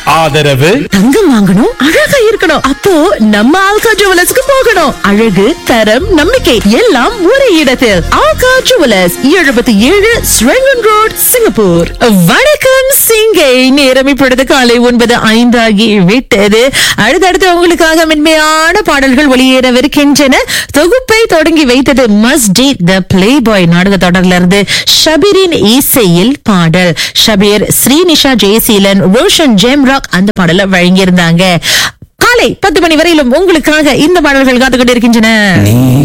ஆதரவு தங்கம் வாங்கணும் அழகா இருக்கணும் அப்போ நம்ம ஆல்கா ஜுவலர்ஸ்க்கு போகணும் அழகு தரம் நம்பிக்கை எல்லாம் ஒரே இடத்தில் ஆல்கா ஜுவலர்ஸ் எழுபத்தி ஏழு ஸ்ரெங்கன் ரோட் சிங்கப்பூர் வணக்கம் சிங்கை நேரம் இப்பொழுது காலை ஒன்பது ஐந்தாகி விட்டது அடுத்தடுத்து உங்களுக்காக மென்மையான பாடல்கள் வெளியேறவிருக்கின்றன தொகுப்பை தொடங்கி வைத்தது must T the playboy நாடக தொடர்ல இருந்து ஷபீரின் இசையில் பாடல் ஷபீர் ஸ்ரீனிஷா ஜெயசீலன் ரோஷன் ஜெம்ராக் அந்த பாடலை வழங்கியிருந்தாங்க காலை பத்து மணி வரையிலும் உங்களுக்காக இந்த பாடல்கள் காத்துக் கொண்டிருக்கின்றன நீ